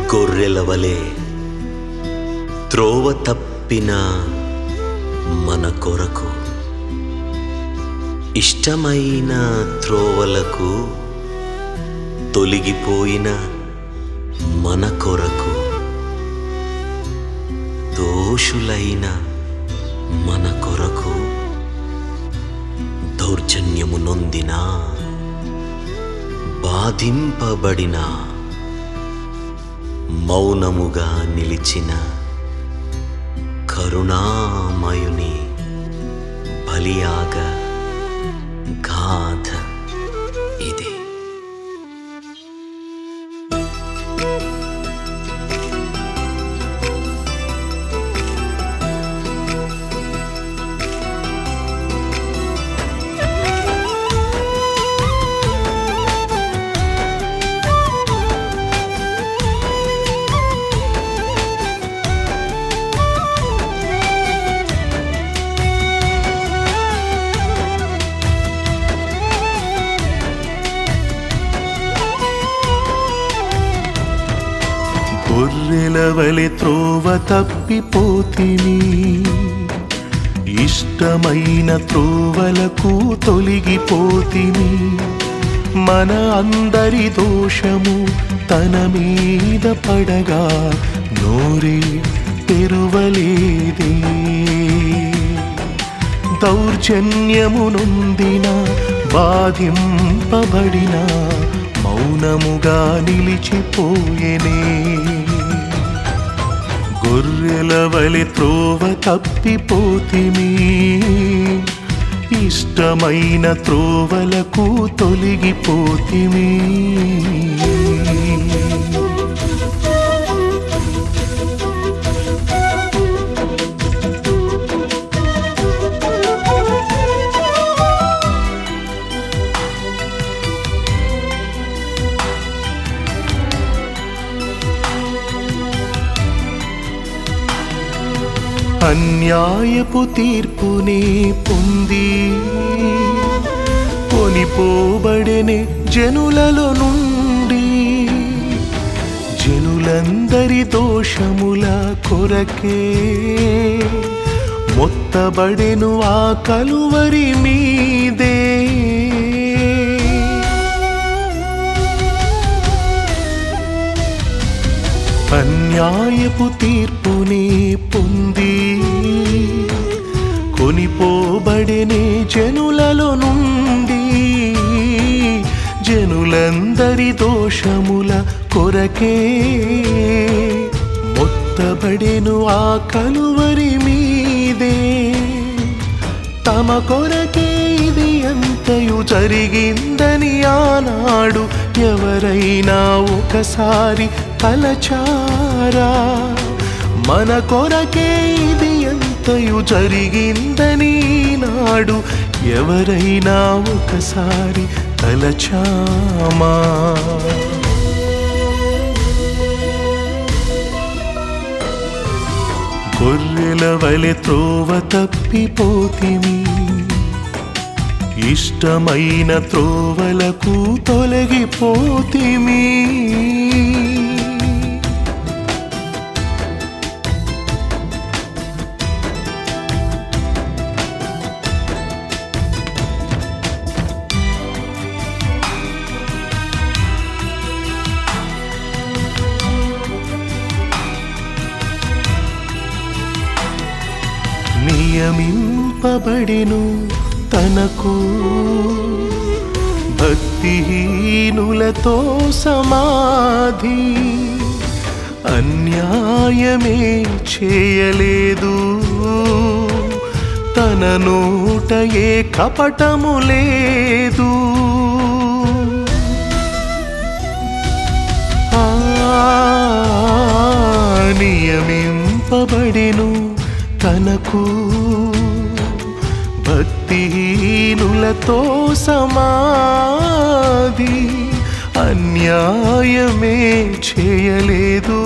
గొర్రెల వలె త్రోవ తప్పిన మన కొరకు ఇష్టమైన త్రోవలకు తొలగిపోయిన మన కొరకు దోషులైన మన కొరకు దౌర్జన్యము నొందిన బాధింపబడిన మౌనముగా నిలిచిన కరుణామయుని బలియాగ గాథ ఇది గొర్రెల వలె త్రోవ తప్పిపోతిని ఇష్టమైన త్రోవలకు తొలగిపోతిని మన అందరి దోషము తన మీద పడగా నోరే తెరువలేదే దౌర్జన్యము నొందిన బాధింపబడిన మౌనముగా నిలిచిపోయేనే గొర్రెల వలె త్రోవ తప్పిపోతిమి ఇష్టమైన త్రోవలకు తొలగిపోతిమి అన్యాయపు తీర్పునే పొంది కొనిపోబడెనే జనులలో నుండి జనులందరి దోషముల కొరకే మొత్తబడెను ఆ కలువరి మీదే అన్యాయపు తీర్పుని పొంది కొనిపోబడినే జనులలో నుండి జనులందరి దోషముల కొరకే మొత్తబడెను ఆ కలువరి మీదే తమ కొరకే ఇది అంతయు జరిగిందని ఆనాడు ఎవరైనా ఒకసారి తలచారా మన కొరకే ఇది ఎంతయు జరిగిందని నాడు ఎవరైనా ఒకసారి తలచామా గొర్రెల వలె త్రోవ తప్పిపోతిమి ఇష్టమైన త్రోవలకు తొలగిపోతిమి నియమింపబడిను తనకు భక్తిహీనులతో సమాధి అన్యాయమే చేయలేదు తన నోట ఏ కపటము లేదు ఆ నియమింపబడిను తనకు భక్తిహీనులతో సమాధి అన్యాయమే చేయలేదు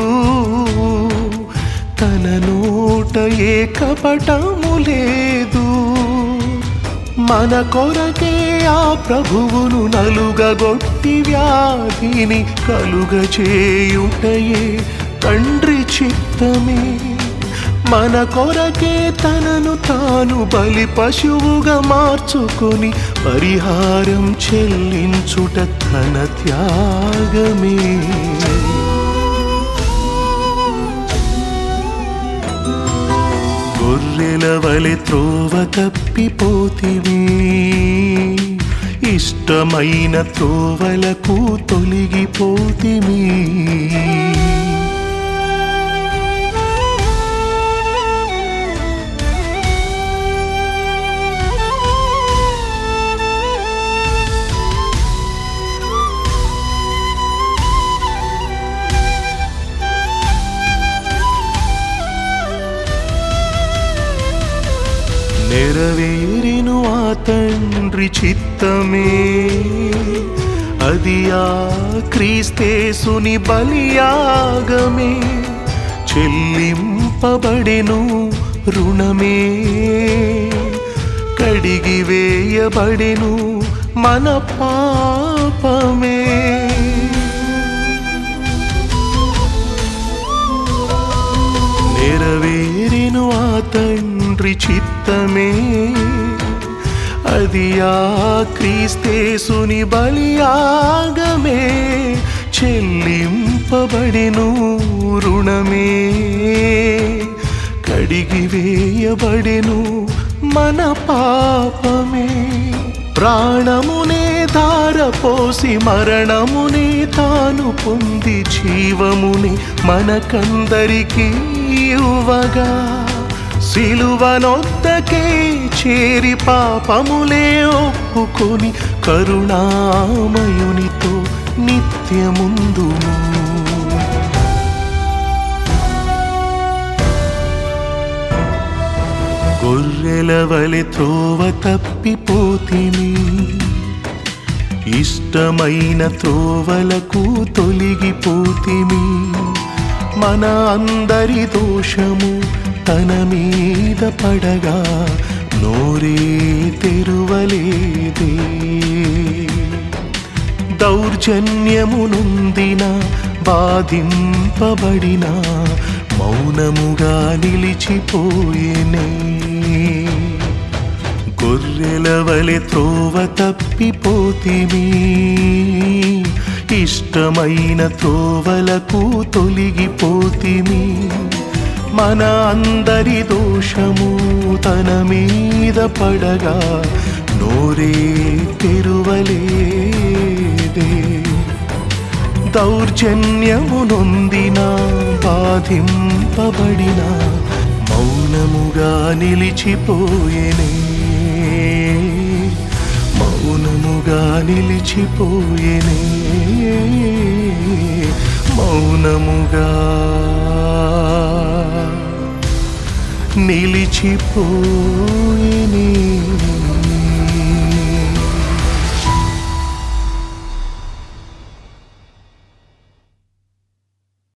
తన నోట ఏ కపటము లేదు మన కొరకే ఆ ప్రభువును నలుగగొట్టి వ్యాధిని కలుగ చేయుటయే తండ్రి చిత్తమే మన కొరకే తనను తాను బలి పశువుగా మార్చుకొని పరిహారం చెల్లించుట తన త్యాగమే గొర్రెల వలె త్రోవ తప్పిపోతివి ఇష్టమైన త్రోవలకు తొలగిపోతివి నెరవేరిను ఆ తండ్రి చిత్తమే అది ఆ క్రీస్తేసుని బలియాగమే చెల్లింపబడెను రుణమే కడిగి వేయబడెను మన పాపమే నెరవేరిను ఆ తండ్రి చిత్తమే అది ఆ క్రీస్తేసుని బలియాగమే చెల్లింపబడిను రుణమే కడిగి వేయబడెను మన పాపమే ప్రాణమునే ధారపోసి మరణమునే తాను పొంది జీవముని మనకందరికీ ఇవ్వగా సిలువనొద్దకే చేరి పాపములే ఒప్పుకొని కరుణామయునితో నిత్యముందుము గొర్రెల వలె త్రోవ తప్పిపోతిని ఇష్టమైన త్రోవలకు తొలగిపోతిమి మన అందరి దోషము తన మీద పడగా నోరే తెరువలేదే దౌర్జన్యము నొందిన బాధింపబడిన మౌనముగా నిలిచిపోయేనే గొర్రెల వలె త్రోవ తప్పిపోతివి ఇష్టమైన త్రోవలకు తొలగిపోతిమి మన అందరి దోషము తన మీద పడగా నోరే తెరువలేదే దౌర్జన్యము నొందిన బాధింపబడిన మౌనముగా నిలిచిపోయేనే మౌనముగా నిలిచిపోయేనే మౌనముగా నిలిచిపోయేనే